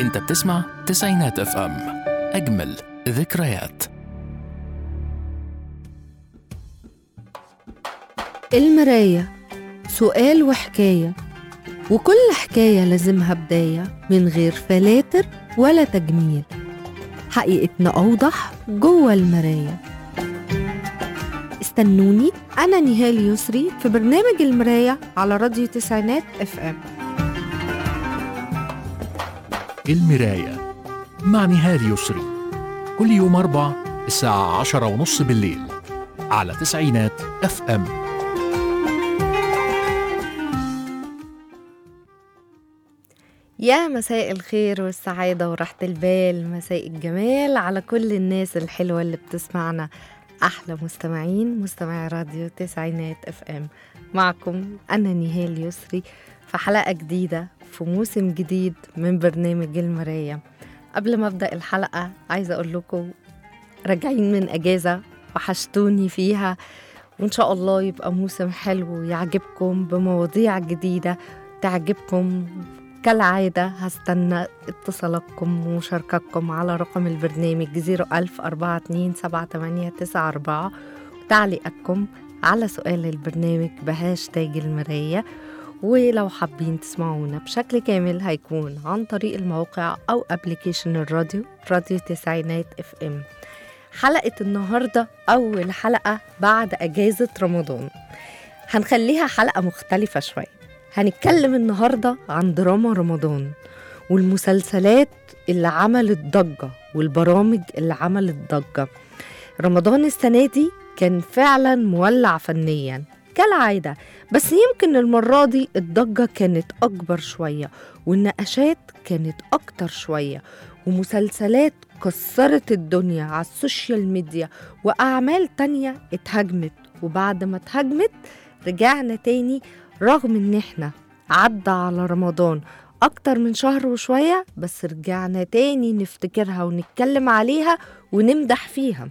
انت بتسمع تسعينات اف ام اجمل ذكريات المراية سؤال وحكاية وكل حكاية لازمها بداية من غير فلاتر ولا تجميل حقيقتنا أوضح جوه المراية استنوني أنا نهال يسري في برنامج المراية على راديو تسعينات اف ام المراية مع نهال يسري كل يوم أربع الساعة عشرة ونص بالليل على تسعينات اف ام يا مساء الخير والسعادة وراحة البال مساء الجمال على كل الناس الحلوة اللي بتسمعنا أحلى مستمعين مستمعي راديو تسعينات اف ام معكم أنا نهال يسري في حلقة جديدة في موسم جديد من برنامج المراية قبل ما أبدأ الحلقة عايزة أقول لكم راجعين من أجازة وحشتوني فيها وإن شاء الله يبقى موسم حلو يعجبكم بمواضيع جديدة تعجبكم كالعادة هستنى اتصالاتكم ومشاركتكم على رقم البرنامج 010427894 وتعليقاتكم على سؤال البرنامج بهاشتاج المراية ولو حابين تسمعونا بشكل كامل هيكون عن طريق الموقع أو أبليكيشن الراديو راديو تسعينات اف ام حلقة النهاردة أول حلقة بعد أجازة رمضان هنخليها حلقة مختلفة شوية هنتكلم النهاردة عن دراما رمضان والمسلسلات اللي عملت ضجة والبرامج اللي عملت ضجة رمضان السنة دي كان فعلا مولع فنيا كالعادة بس يمكن المرة دي الضجة كانت أكبر شوية والنقاشات كانت أكتر شوية ومسلسلات كسرت الدنيا على السوشيال ميديا وأعمال تانية اتهاجمت وبعد ما اتهاجمت رجعنا تاني رغم ان احنا عدى على رمضان اكتر من شهر وشوية بس رجعنا تاني نفتكرها ونتكلم عليها ونمدح فيها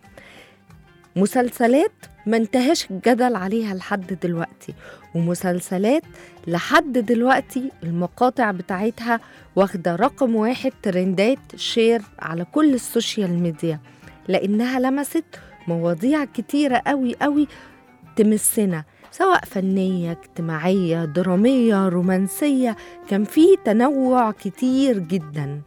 مسلسلات ما انتهاش الجدل عليها لحد دلوقتي ومسلسلات لحد دلوقتي المقاطع بتاعتها واخدة رقم واحد ترندات شير على كل السوشيال ميديا لأنها لمست مواضيع كتيرة قوي قوي تمسنا سواء فنية اجتماعية درامية رومانسية كان في تنوع كتير جدا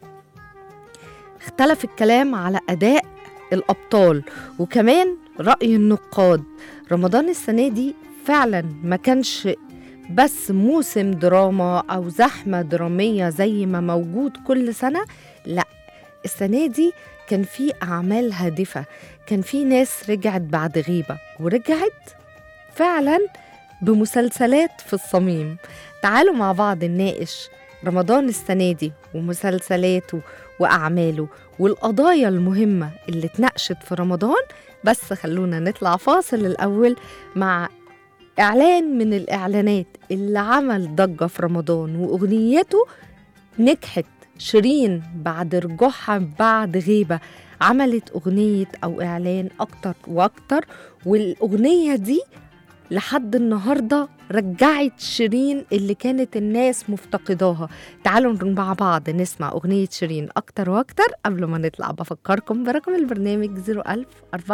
اختلف الكلام على أداء الأبطال وكمان رأي النقاد رمضان السنة دي فعلا ما كانش بس موسم دراما أو زحمة درامية زي ما موجود كل سنة لا السنة دي كان في أعمال هادفة كان في ناس رجعت بعد غيبة ورجعت فعلا بمسلسلات في الصميم تعالوا مع بعض نناقش رمضان السنة دي ومسلسلاته وأعماله والقضايا المهمة اللي اتناقشت في رمضان بس خلونا نطلع فاصل الأول مع إعلان من الإعلانات اللي عمل ضجة في رمضان وأغنيته نجحت شيرين بعد رجوعها بعد غيبة عملت أغنية أو إعلان أكتر وأكتر والأغنية دي لحد النهاردة رجعت شيرين اللي كانت الناس مفتقداها تعالوا مع بعض نسمع أغنية شيرين أكتر وأكتر قبل ما نطلع بفكركم برقم البرنامج 01000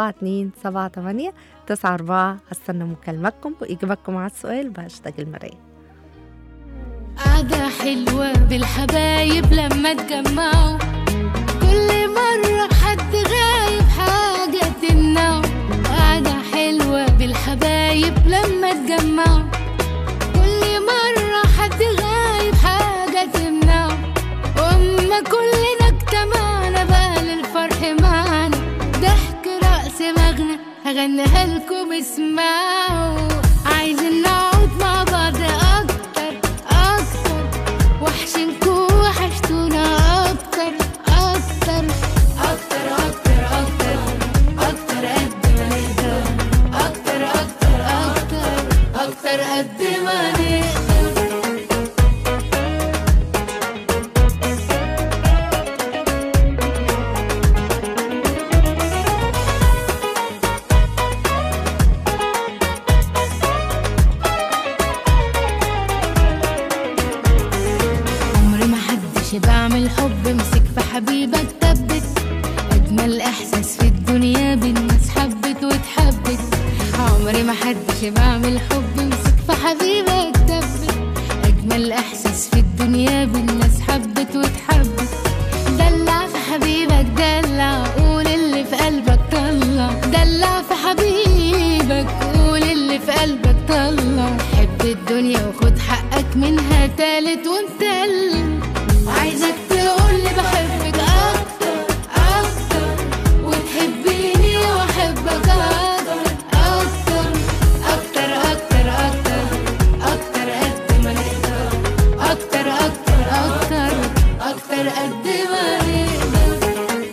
4278 94 هستنى مكالمتكم وإجابتكم على السؤال بهاشتاج المراية قعدة حلوة بالحبايب لما اتجمعوا كل مرة حد غايب حاجة تمنعه قعدة حلوة بالحبايب لما اتجمعوا كل مرة حد غايب حاجة تمنعه وأما كلنا اجتمعنا بقى للفرح معانا ضحك رأس مغنى هغنيها لكم اسمعوا عايزين نقعد مع بعض أكتر أكتر وحشنكوا وحشتونا أكتر أكتر أكتر أكتر أكتر أكتر قد ما نقدر أكتر أكتر أكتر أكتر قد ما نقدر عمري ما حدش بعمل حب مسك في حبيبك ثبت أجمل إحساس في الدنيا بالناس حبت واتحبت عمري ما حدش بعمل حب مسك في حبيبك ثبت أجمل إحساس في الدنيا بالناس حبت واتحبت دلع في حبيبك دلع قول اللي في قلبك طلع دلع في حبيبك قول اللي في قلبك طلع حب الدنيا وخد حقك منها تالت ومتلت عايزك تقولي بحبك أكتر أكتر وتحبيني وأحبك أكتر أكتر أكتر أكتر أكتر أكتر قد ما نقدر أكتر أكتر أكتر أكتر قد ما نقدر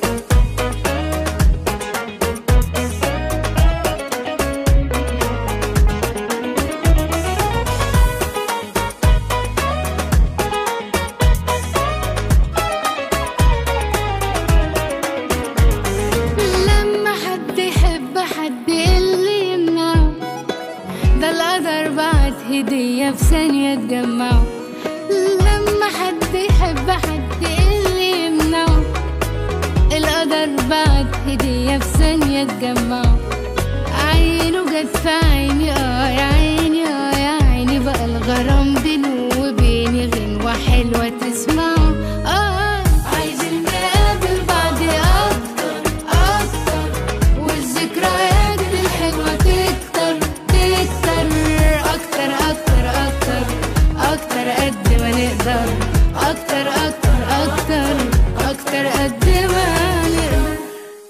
لما حد يحب حد اللي يمنعه ده القدر بعت هدية في ثانية تجمعه لما حد يحب حد اللي يمنعه القدر بعت هدية في ثانية تجمعه عينه جت في عيني اه يا عيني اه يا عيني بقى الغرام بينه وبيني غنوة حلوة تسمعه اه عايزين نقابل بعض اكتر اكتر والذكريات الحلوة تكتر تكتر اكتر اكتر اكتر اكتر قد ما نقدر اكتر اكتر اكتر اكتر قد ما نقدر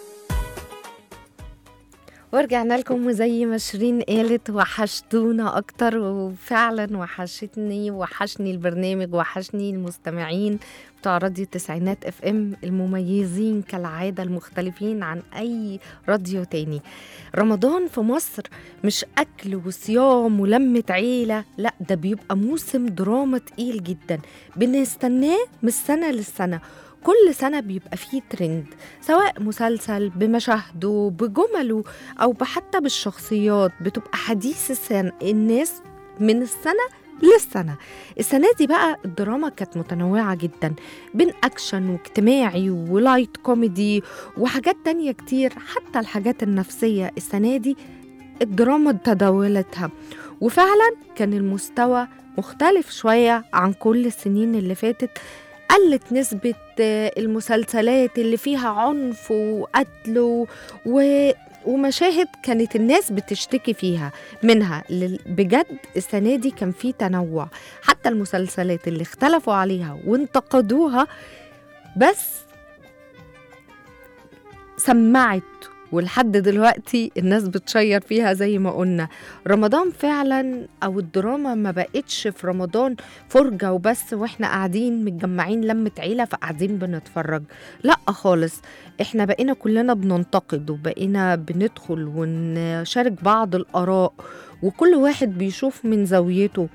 ورجعنا لكم وزي ما شيرين قالت وحشتونا اكتر وفعلا وحشتني وحشني البرنامج وحشني المستمعين بتوع راديو التسعينات اف ام المميزين كالعاده المختلفين عن اي راديو تاني رمضان في مصر مش اكل وصيام ولمه عيله لا ده بيبقى موسم دراما تقيل جدا بنستناه من السنه للسنه كل سنة بيبقى فيه ترند سواء مسلسل بمشاهده بجمله أو حتى بالشخصيات بتبقى حديث السنة الناس من السنة للسنة السنة دي بقى الدراما كانت متنوعة جدا بين أكشن واجتماعي ولايت كوميدي وحاجات تانية كتير حتى الحاجات النفسية السنة دي الدراما تداولتها وفعلا كان المستوى مختلف شوية عن كل السنين اللي فاتت قلت نسبة آه، المسلسلات اللي فيها عنف وقتل و- و... ومشاهد كانت الناس بتشتكي فيها منها لل- بجد السنة دي كان في تنوع حتى المسلسلات اللي اختلفوا عليها وانتقدوها بس سمعت ولحد دلوقتي الناس بتشير فيها زي ما قلنا رمضان فعلا او الدراما ما بقتش في رمضان فرجة وبس واحنا قاعدين متجمعين لمة عيلة فقاعدين بنتفرج لا خالص احنا بقينا كلنا بننتقد وبقينا بندخل ونشارك بعض الآراء وكل واحد بيشوف من زاويته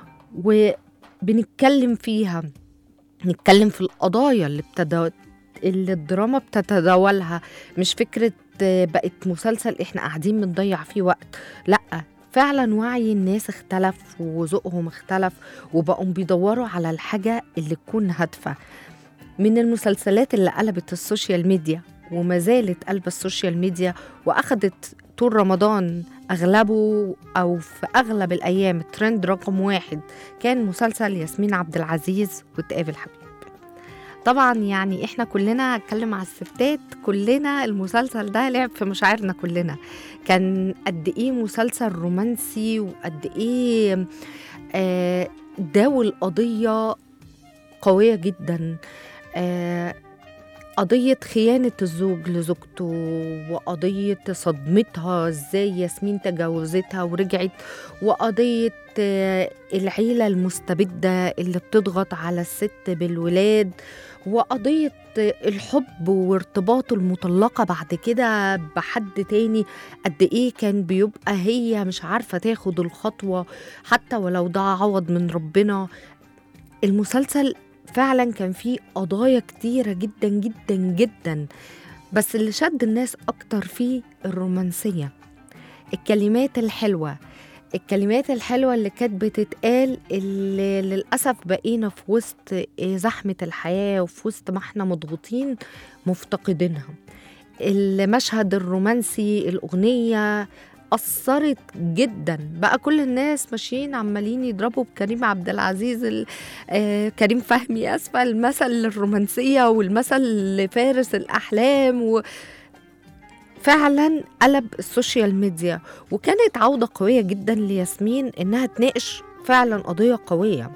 وبنتكلم فيها نتكلم في القضايا اللي بتدو... اللي الدراما بتتداولها مش فكرة آه، بقت مسلسل احنا قاعدين بنضيع فيه وقت لا فعلا وعي الناس اختلف وذوقهم اختلف وبقوا بيدوروا على الحاجة اللي تكون هادفة من المسلسلات اللي قلبت السوشيال ميديا وما زالت قلب السوشيال ميديا واخدت طول رمضان اغلبه او في اغلب الايام الترند رقم واحد كان مسلسل ياسمين عبد العزيز وتقابل حبيب طبعا يعني احنا كلنا اتكلم على الستات كلنا المسلسل ده لعب في مشاعرنا كلنا كان قد ايه مسلسل رومانسي وقد ايه آه داول قضيه قويه جدا آه قضية خيانة الزوج لزوجته وقضية صدمتها ازاي ياسمين تجاوزتها ورجعت وقضية آه، العيلة المستبدة اللي بتضغط على الست بالولاد وقضية آه، الحب وارتباطه المطلقة بعد كده بحد تاني قد ايه كان بيبقى هي مش عارفة تاخد الخطوة حتى ولو ده عوض من ربنا المسلسل فعلا كان فيه قضايا كتيرة جدا جدا جدا بس اللي شد الناس أكتر فيه الرومانسية الكلمات الحلوة الكلمات الحلوة اللي كانت بتتقال اللي للأسف بقينا في وسط زحمة الحياة وفي وسط ما احنا مضغوطين مفتقدينها المشهد الرومانسي الأغنية أثرت جدا بقى كل الناس ماشيين عمالين يضربوا بكريم عبد العزيز ال- آه كريم فهمي أسفة المثل الرومانسية والمثل لفارس الأحلام و فعلا قلب السوشيال ميديا وكانت عودة قوية جدا لياسمين إنها تناقش فعلا قضية قوية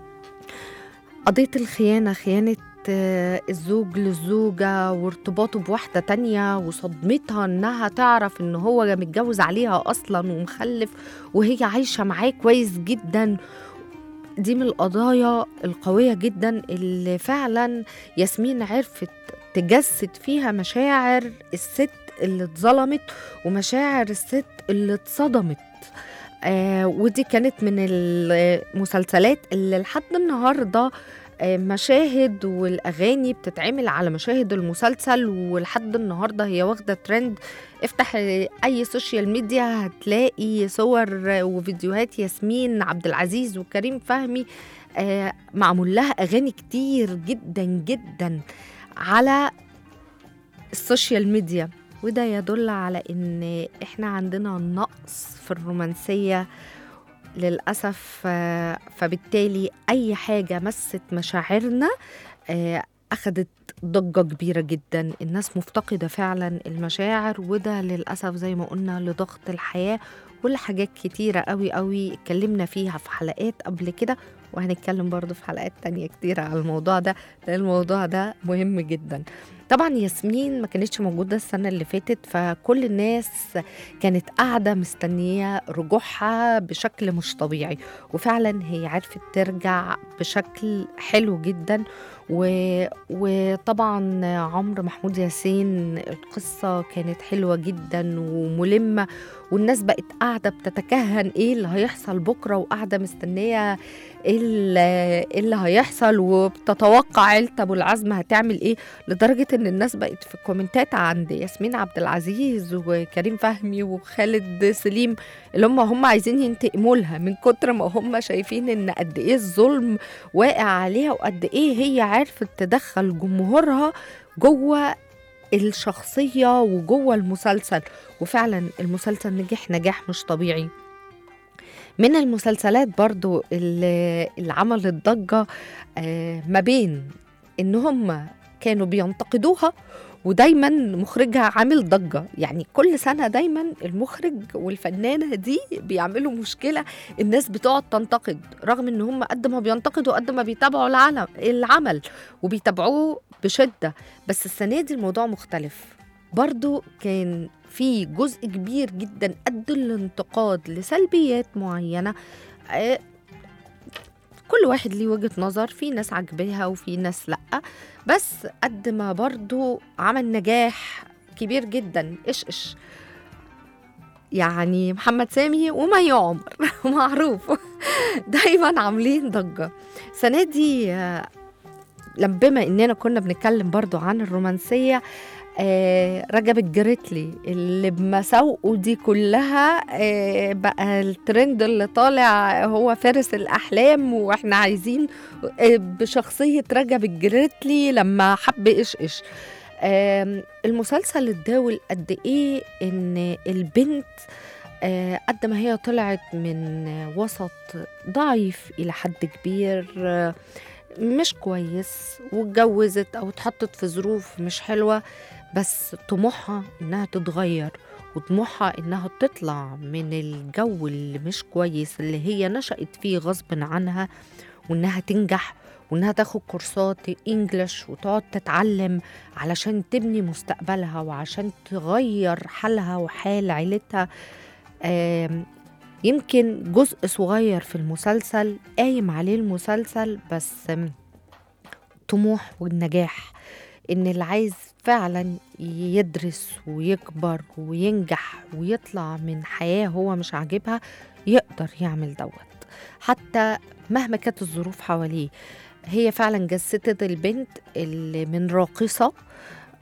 قضية الخيانة خيانة آه، الزوج للزوجة وارتباطه بواحدة تانية وصدمتها إنها تعرف إن هو متجوز عليها أصلا ومخلف وهي عايشة معاه كويس جدا دي من القضايا القوية جدا اللي فعلا ياسمين عرفت تجسد فيها مشاعر الست اللي اتظلمت ومشاعر الست اللي اتصدمت آه ودي كانت من المسلسلات اللي لحد النهارده آه، مشاهد والاغاني بتتعمل على مشاهد المسلسل ولحد النهارده هي واخده ترند افتح آه، اي سوشيال ميديا هتلاقي صور آه، وفيديوهات ياسمين عبد العزيز وكريم فهمي آه، معمول لها اغاني كتير جدا جدا على السوشيال ميديا وده يدل على ان احنا عندنا نقص في الرومانسيه للاسف آه، فبالتالي اي حاجه مست مشاعرنا آه، اخدت ضجه كبيره جدا الناس مفتقده فعلا المشاعر وده للاسف زي ما قلنا لضغط الحياه ولحاجات كتيره قوي قوي اتكلمنا فيها في حلقات قبل كده وهنتكلم برضو في حلقات تانية كتيرة على الموضوع ده لأن الموضوع ده مهم جدا طبعا ياسمين ما كانتش موجودة السنة اللي فاتت فكل الناس كانت قاعدة مستنية رجوعها بشكل مش طبيعي وفعلا هي عرفت ترجع بشكل حلو جدا و... وطبعا عمرو محمود ياسين القصة كانت حلوة جدا وملمة والناس بقت قاعدة بتتكهن ايه اللي هيحصل بكرة وقاعدة مستنية ايه اللي إيه اللي هيحصل وبتتوقع عيلة ابو العزم هتعمل ايه لدرجة ان الناس بقت في الكومنتات عند ياسمين عبد العزيز وكريم فهمي وخالد سليم اللي هم هم عايزين ينتقموا لها من كتر ما هم شايفين ان قد ايه الظلم واقع عليها وقد ايه هي عرفت تدخل جمهورها جوه الشخصية وجوه المسلسل وفعلا المسلسل نجح نجاح مش طبيعي من المسلسلات برضو اللي, اللي عملت ضجة آه، ما بين ان هم كانوا بينتقدوها ودايما مخرجها عامل ضجة يعني كل سنة دايما المخرج والفنانة دي بيعملوا مشكلة الناس بتقعد تنتقد رغم ان هم قد ما بينتقدوا قد ما بيتابعوا العالم العمل وبيتابعوه بشدة بس السنة دي الموضوع مختلف برضو كان في جزء كبير جدا قد الانتقاد لسلبيات معينة آه، كل واحد ليه وجهة نظر في ناس عجبها وفي ناس لأ بس قد ما برضو عمل نجاح كبير جدا إيش إيش يعني محمد سامي ومي عمر معروف دايما عاملين ضجة السنة دي آه، لما بما اننا كنا بنتكلم برضو عن الرومانسية آه رجب الجريتلي اللي بمساوئه دي كلها آه بقى الترند اللي طالع هو فارس الأحلام واحنا عايزين آه بشخصية رجب الجريتلي لما حب إيش إيش آم، المسلسل اتداول قد إيه إن البنت آه، قد ما هي طلعت من آه، وسط ضعيف إلى حد كبير آه، مش كويس واتجوزت أو اتحطت في ظروف مش حلوة بس طموحها إنها تتغير وطموحها إنها تطلع من الجو اللي مش كويس اللي هي نشأت فيه غصب عنها وإنها تنجح وإنها تاخد كورسات إنجليش وتقعد تتعلم علشان تبني مستقبلها وعشان تغير حالها وحال عيلتها آم، يمكن جزء صغير في المسلسل قايم عليه المسلسل بس آم، طموح والنجاح ان اللي عايز فعلا يدرس ويكبر وينجح ويطلع من حياة هو مش عاجبها يقدر يعمل دوت حتى مهما كانت الظروف حواليه هي فعلا جسدت البنت اللي من راقصة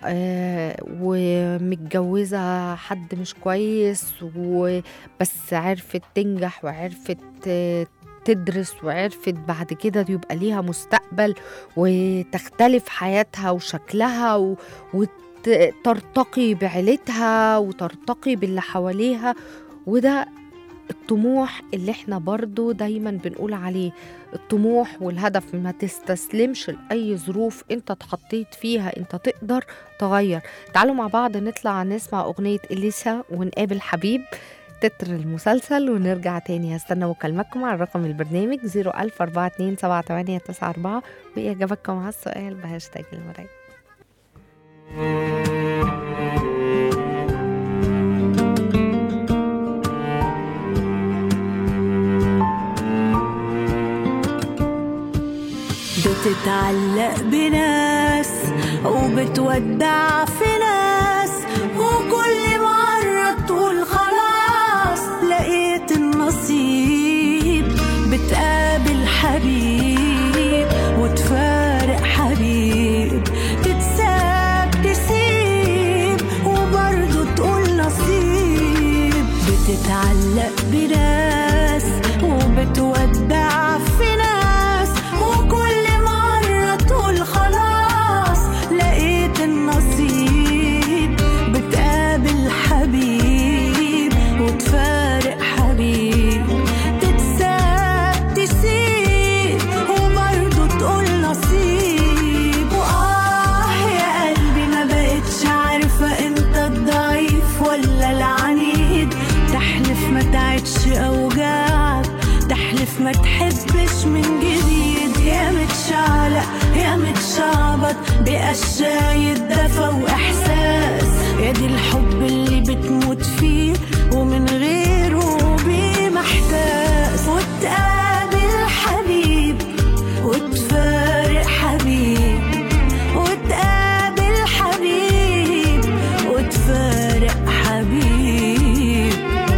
آه ومتجوزة حد مش كويس وبس عرفت تنجح وعرفت آه، تدرس وعرفت بعد كده يبقى ليها مستقبل وتختلف حياتها وشكلها و... وترتقي بعيلتها وترتقي باللي حواليها وده الطموح اللي احنا برضو دايما بنقول عليه الطموح والهدف ما تستسلمش لأي ظروف انت اتحطيت فيها انت تقدر تغير تعالوا مع بعض نطلع نسمع أغنية إليسا ونقابل حبيب تتر المسلسل ونرجع تاني هستنى مكالمتكم على رقم البرنامج 004278894 وإجابتكم على السؤال بهاشتاج المراية بتتعلق بناس وبتودع في ناس وكل مرة تقول خلاص لقيت النصيب بتقابل حبيب وتفارق حبيب تتساب تسيب وبرضه تقول نصيب بتتعلق بناس وبتودع في ناس وكل مرة تقول خلاص لقيت النصيب بتقابل حبيب وتفارق حبيب تتساب تسيب وبرضه تقول نصيب وآه يا قلبي ما بقتش عارفة انت الضعيف ولا العنيد تحلف ما تعيدش أوجاعك تحلف ما تحبش من جديد يا متشعلق يا متشعبط بقشاية دفى وإحساس يا دي الحب اللي بتموت فيه ومن غيره بيه محتاس وتقابل حبيب وتفارق حبيب وتقابل حبيب وتفارق حبيب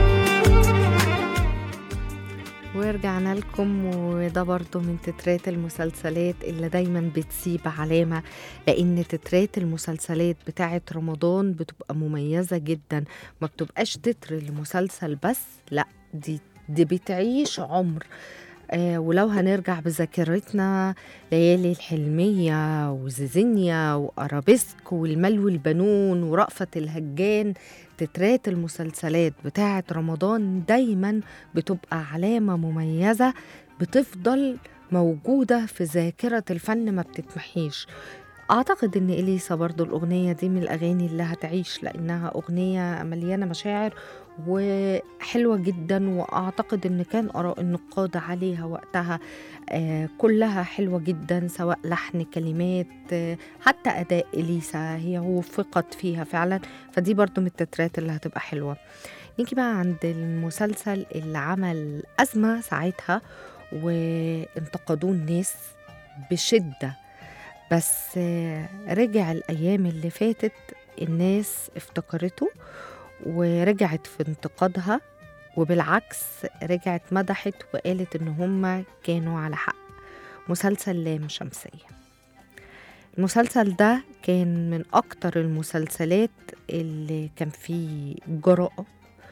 ورجعنا لكم وده برضو من تترات المسلسلات اللي دايما بتسيب علامة لأن تترات المسلسلات بتاعة رمضان بتبقى مميزة جدا ما بتبقاش تتر المسلسل بس لا دي دي بتعيش عمر آه ولو هنرجع بذاكرتنا ليالي الحلمية وزيزينيا وأرابيسك والمال والبنون ورأفت الهجان تترات المسلسلات بتاعة رمضان دايما بتبقى علامة مميزة بتفضل موجودة في ذاكرة الفن ما بتتمحيش أعتقد إن إليسا برضو الأغنية دي من الأغاني اللي هتعيش لأنها أغنية مليانة مشاعر وحلوة جدا وأعتقد إن كان آراء النقاد عليها وقتها آه كلها حلوة جدا سواء لحن كلمات آه حتى أداء إليسا هي وفقت فيها فعلا فدي برضو من التترات اللي هتبقى حلوة نيجي بقى عند المسلسل اللي عمل أزمة ساعتها وانتقدوه الناس بشدة بس آه، رجع الأيام اللي فاتت الناس افتكرته ورجعت في انتقادها وبالعكس رجعت مدحت وقالت إن هما كانوا على حق مسلسل لام شمسية المسلسل ده كان من أكتر المسلسلات اللي كان فيه جراءة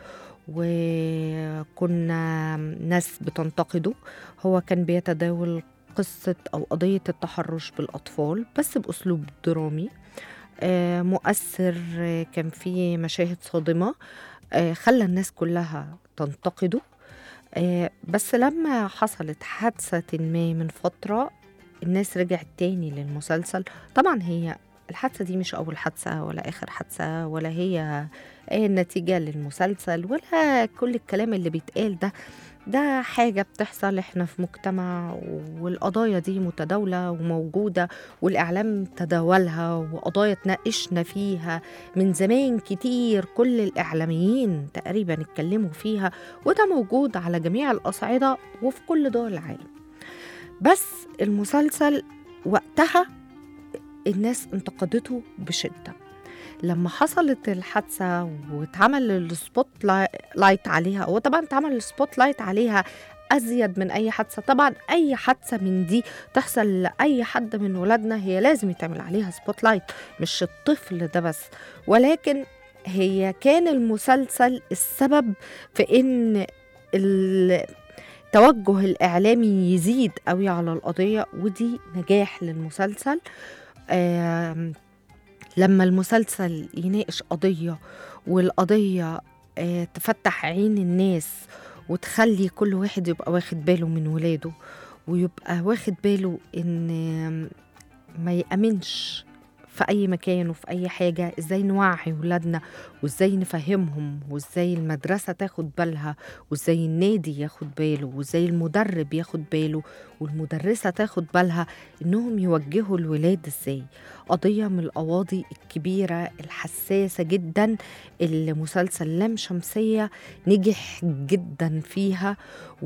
وكنا ناس بتنتقده هو كان بيتداول قصة أو قضية التحرش بالأطفال بس بأسلوب درامي آه، مؤثر آه، كان فيه مشاهد صادمة آه، خلى الناس كلها تنتقده آه، بس لما حصلت حادثة ما من فترة الناس رجعت تاني للمسلسل طبعا هي الحادثة دي مش أول حادثة ولا آخر حادثة ولا هي آه، نتيجة للمسلسل ولا كل الكلام اللي بيتقال ده ده حاجة بتحصل احنا في مجتمع والقضايا دي متداولة وموجودة والإعلام تداولها وقضايا تناقشنا فيها من زمان كتير كل الإعلاميين تقريبا اتكلموا فيها وده موجود على جميع الأصعدة وفي كل دول العالم بس المسلسل وقتها الناس انتقدته بشدة لما حصلت الحادثة واتعمل السبوت لايت عليها هو طبعا اتعمل السبوت لايت عليها ازيد من اي حادثه طبعا اي حادثه من دي تحصل لاي حد من ولادنا هي لازم يتعمل عليها سبوت لايت مش الطفل ده بس ولكن هي كان المسلسل السبب في ان التوجه الاعلامي يزيد قوي على القضيه ودي نجاح للمسلسل آم، لما المسلسل يناقش قضيه والقضيه آه، تفتح عين الناس وتخلي كل واحد يبقى واخد باله من ولاده ويبقى واخد باله ان ما يأمنش في أي مكان وفي أي حاجة إزاي نوعي ولادنا وإزاي نفهمهم وإزاي المدرسة تاخد بالها وإزاي النادي ياخد باله وإزاي المدرب ياخد باله والمدرسة تاخد بالها إنهم يوجهوا الولاد إزاي قضية من القواضي الكبيرة الحساسة جدا اللي مسلسل لام شمسية نجح جدا فيها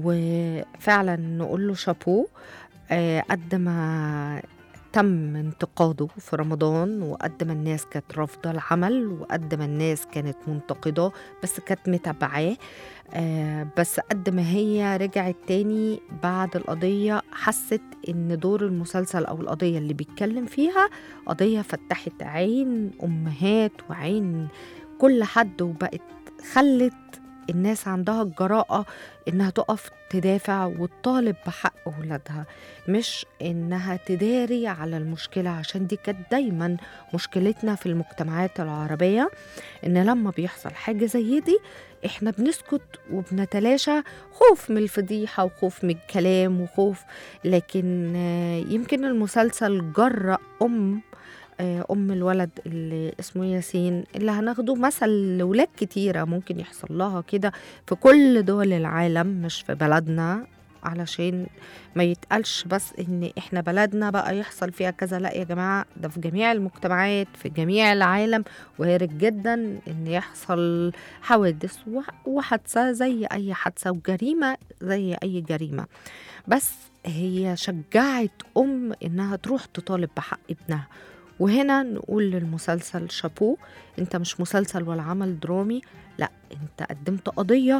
وفعلا نقول له شابوه آه، قد ما تم انتقاده في رمضان وقد ما الناس كانت رافضة العمل وقد ما الناس كانت منتقداه بس كانت متابعاه آه، بس قد ما هي رجعت تاني بعد القضية حست إن دور المسلسل أو القضية اللي بيتكلم فيها قضية فتحت عين أمهات وعين كل حد وبقت خلت الناس عندها الجراءة إنها تقف تدافع وتطالب بحق أولادها مش إنها تداري على المشكلة عشان دي كانت دايما مشكلتنا في المجتمعات العربية إن لما بيحصل حاجة زي دي إحنا بنسكت وبنتلاشى خوف من الفضيحة وخوف من الكلام وخوف لكن آه، يمكن المسلسل جرأ أم آه، أم الولد اللي اسمه ياسين اللي هناخده مثل لولاد كتيرة ممكن يحصل لها كده في كل دول العالم مش في بلدنا علشان ما يتقالش بس ان احنا بلدنا بقى يحصل فيها كذا لا يا جماعة ده في جميع المجتمعات في جميع العالم وارد جدا ان يحصل حوادث وح- وحادثة زي اي حادثة وجريمة زي اي جريمة بس هي شجعت ام انها تروح تطالب بحق ابنها وهنا نقول للمسلسل شابوه انت مش مسلسل ولا عمل درامي لا انت قدمت قضية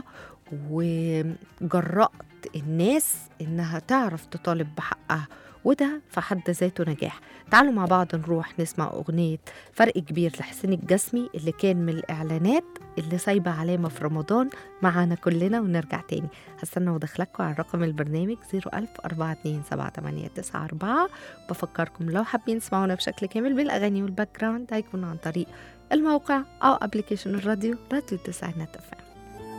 وجرأت الناس انها تعرف تطالب بحقها وده في حد ذاته نجاح تعالوا مع بعض نروح نسمع أغنية فرق كبير لحسين الجسمي اللي كان من الإعلانات اللي سايبة علامة في رمضان معانا كلنا ونرجع تاني هستنى ودخلكم على رقم البرنامج 010427894 بفكركم لو حابين تسمعونا بشكل كامل بالأغاني والباك جراوند هيكون عن طريق الموقع أو أبليكيشن الراديو راديو التسعينات اف ام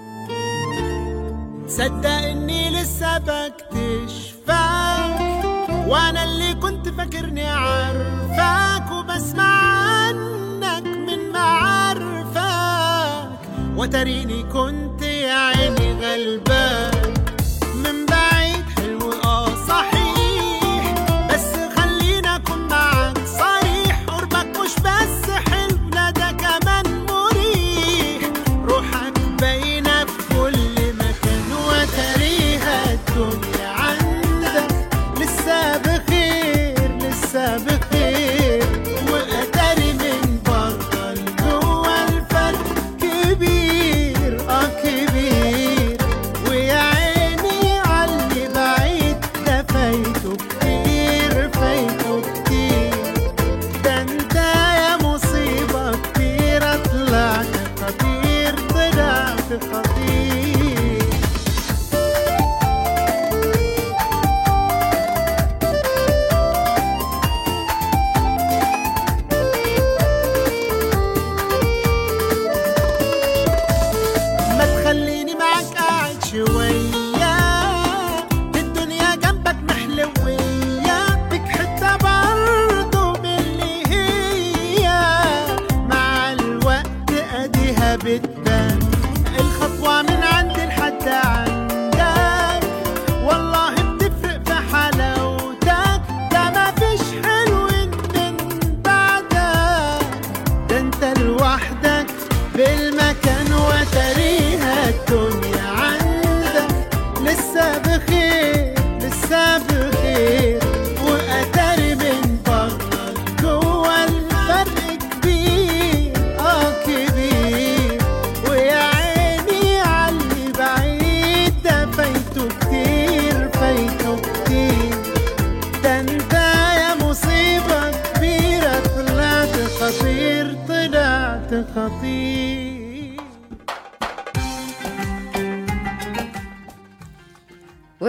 صدق اني لسه بكتشفك وانا اللي كنت فاكرني عارفك وبسمع عنك من معارفك وتريني كنت يا عيني غلبان من بعيد حلو اه صحيح بس خلينا اكون معاك صريح قربك مش بس حلو لا ده كمان مريح روحك باينة في كل مكان وتريها الدنيا عندك لسه بخير لسه بخير وقدري من بره لجوه الفرق كبير اه كبير ويا عيني عاللي بعيد ده فايته كتير فايته كتير ده انت يا مصيبة كبيرة طلعت خطير طلعت خطير ما تخليني معاك قاعد شوية الدنيا جنبك محلوية بك حتة برضه من اللي هي مع الوقت اديها بتبان الخطوة من عندي لحد عندك والله بتفرق في حلاوتك ده مفيش حلو من بعدك ده انت لوحدك بالمكان وتريها الدنيا عندك لسه بخير لسه بخير واتاري من بره جوه الفرق كبير اه كبير ويا عيني عاللي بعيد ده فايته كتير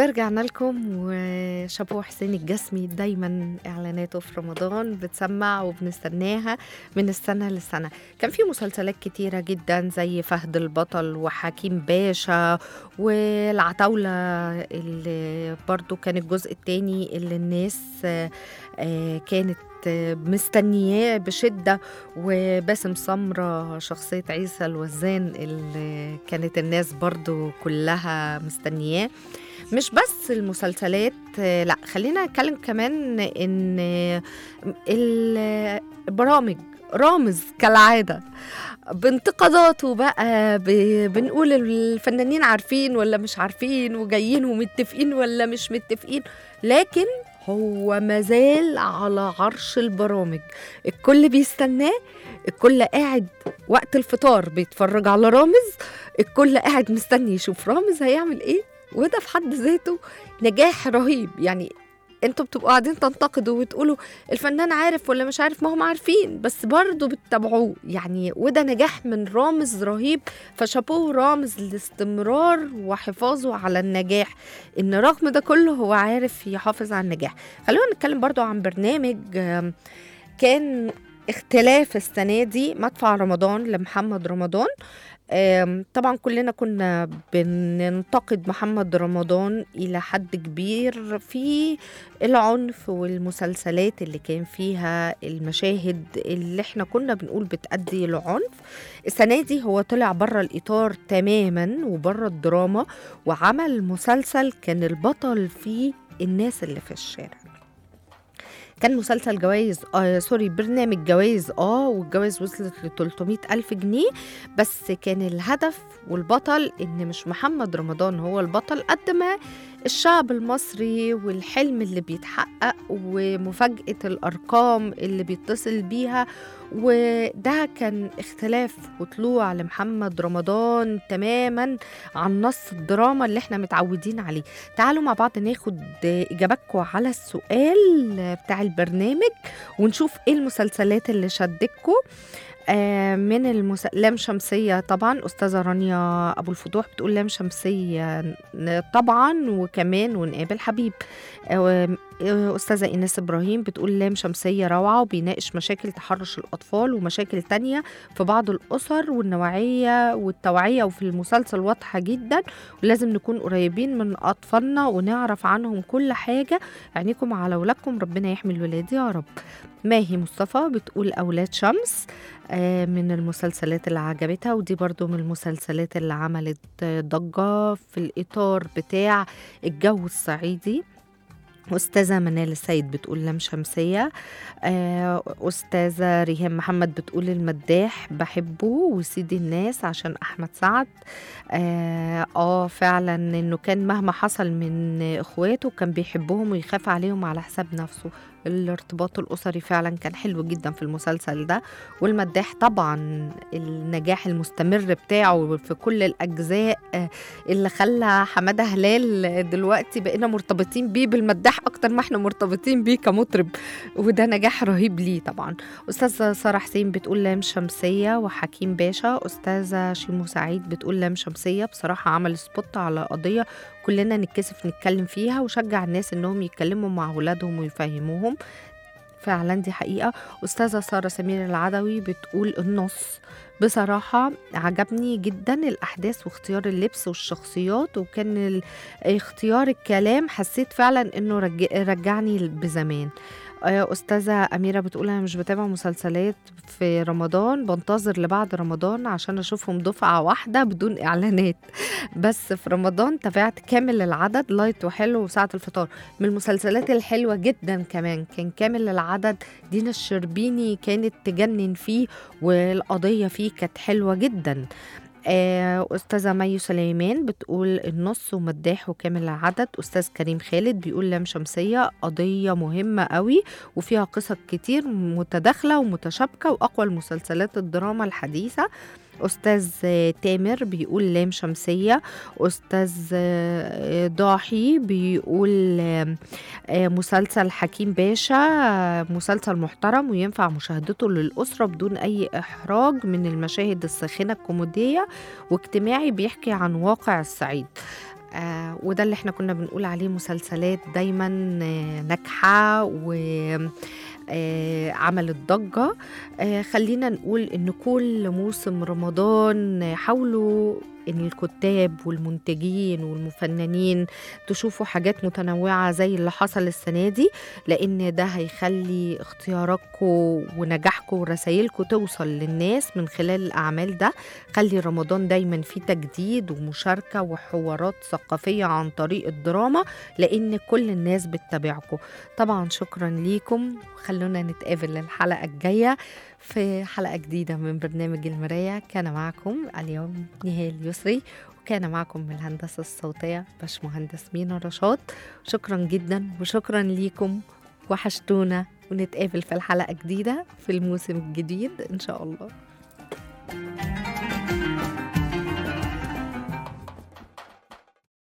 ورجعنا لكم وشابو حسين الجسمي دايما اعلاناته في رمضان بتسمع وبنستناها من السنه للسنه كان في مسلسلات كتيره جدا زي فهد البطل وحكيم باشا والعتاوله اللي برضو كان الجزء التاني اللي الناس آه، آه، كانت آه، مستنياه بشده وباسم سمرة شخصية عيسى الوزان اللي كانت الناس برضو كلها مستنياه مش بس المسلسلات آه، لا خلينا نتكلم كمان ان آه، ال- البرامج رامز كالعادة بانتقاداته بقى ب- بنقول الفنانين عارفين ولا مش عارفين وجايين ومتفقين ولا مش متفقين لكن هو مازال على عرش البرامج الكل بيستناه الكل قاعد وقت الفطار بيتفرج على رامز الكل قاعد مستني يشوف رامز هيعمل ايه وده في حد ذاته نجاح رهيب يعني انتوا بتبقوا قاعدين تنتقدوا وتقولوا الفنان عارف ولا مش عارف ما هم عارفين بس برضه بتتابعوه يعني وده نجاح من رامز رهيب فشابوه رامز الاستمرار وحفاظه على النجاح ان رغم ده كله هو عارف يحافظ على النجاح خلونا نتكلم برضه عن برنامج آم، كان اختلاف السنة دي مدفع رمضان لمحمد رمضان آم، طبعا كلنا كنا بننتقد محمد رمضان إلى حد كبير في العنف والمسلسلات اللي كان فيها المشاهد اللي احنا كنا بنقول بتأدي لعنف السنة دي هو طلع بره الإطار تماما وبره الدراما وعمل مسلسل كان البطل فيه الناس اللي في الشارع كان مسلسل جوائز آه سوري برنامج جوائز اه والجوائز وصلت ل 300 ألف جنيه بس كان الهدف والبطل إن مش محمد رمضان هو البطل قد ما الشعب المصري والحلم اللي بيتحقق ومفاجأة الأرقام اللي بيتصل بيها وده كان اختلاف وطلوع لمحمد رمضان تماما عن نص الدراما اللي احنا متعودين عليه تعالوا مع بعض ناخد إجاباتكم على السؤال بتاع البرنامج ونشوف ايه المسلسلات اللي شدتكم آه، من المس... لام شمسية طبعا أستاذة رانيا أبو الفتوح بتقول لام شمسية ن- طبعا وكمان ونقابل حبيب آه، آه، أستاذة إيناس إبراهيم بتقول لام شمسية روعة وبيناقش مشاكل تحرش الأطفال ومشاكل تانية في بعض الأسر والنوعية والتوعية وفي المسلسل واضحة جدا ولازم نكون قريبين من أطفالنا ونعرف عنهم كل حاجة عينيكم على أولادكم ربنا يحمي الولاد يا رب ماهي مصطفى بتقول أولاد شمس آه، من المسلسلات اللي عجبتها ودي برضو من المسلسلات اللي عملت آه، ضجة في الإطار بتاع الجو الصعيدي أستاذة منال السيد بتقول لام شمسية آه، أستاذة ريهام محمد بتقول المداح بحبه وسيدي الناس عشان أحمد سعد آه, آه فعلا إنه كان مهما حصل من إخواته كان بيحبهم ويخاف عليهم على حساب نفسه الارتباط الأسري فعلا كان حلو جدا في المسلسل ده والمداح طبعا النجاح المستمر بتاعه في كل الأجزاء آه، اللي خلى حمادة هلال دلوقتي بقينا مرتبطين بيه بالمداح أكتر ما احنا مرتبطين بيه كمطرب وده نجاح رهيب ليه طبعا أستاذة سارة حسين بتقول لام شمسية وحكيم باشا أستاذة شيمو سعيد بتقول لام شمسية بصراحة عمل سبوت على قضية كلنا نتكسف نتكلم فيها وشجع الناس إنهم يتكلموا مع أولادهم ويفهموهم فعلا دي حقيقة أستاذة سارة سمير العدوي بتقول النص بصراحة عجبني جدا الأحداث واختيار اللبس والشخصيات وكان ال- اختيار الكلام حسيت فعلا إنه رج... رجعني بزمان آه، أستاذة أميرة بتقول أنا مش بتابع مسلسلات في رمضان بنتظر لبعد رمضان عشان أشوفهم دفعة واحدة بدون إعلانات بس في رمضان تابعت كامل العدد لايت وحلو وساعة الفطار من المسلسلات الحلوة جدا كمان كان كامل العدد دينا الشربيني كانت تجنن فيه والقضية فيه كانت حلوة جدا آه، أستاذة مي سليمان بتقول النص ومداح وكامل العدد أستاذ كريم خالد بيقول لام شمسية قضية مهمة قوي وفيها قصص كتير متداخلة ومتشابكة وأقوى المسلسلات الدراما الحديثة أستاذ آه، تامر بيقول لام شمسية أستاذ آه، ضاحي بيقول آه، آه، مسلسل حكيم باشا آه، مسلسل محترم وينفع مشاهدته للأسرة بدون أي إحراج من المشاهد الساخنة الكوميدية واجتماعي بيحكي عن واقع الصعيد آه وده اللي احنا كنا بنقول عليه مسلسلات دايما آه ناجحة و آه عملت ضجة آه خلينا نقول إن كل موسم رمضان آه، حاولوا إن الكتاب والمنتجين والمفننين تشوفوا حاجات متنوعة زي اللي حصل السنة دي لأن ده هيخلي اختياراتكم ونجاحكم ورسايلكم توصل للناس من خلال الأعمال ده خلي رمضان دايما فيه تجديد ومشاركة وحوارات ثقافية عن طريق الدراما لأن كل الناس بتتابعكم طبعا شكرا ليكم خلونا نتقابل الحلقة الجاية في حلقة جديدة من برنامج المراية كان معكم اليوم نهال يسري وكان معكم من الهندسة الصوتية باشمهندس مينا رشاد شكرا جدا وشكرا ليكم وحشتونا ونتقابل في الحلقة جديدة في الموسم الجديد إن شاء الله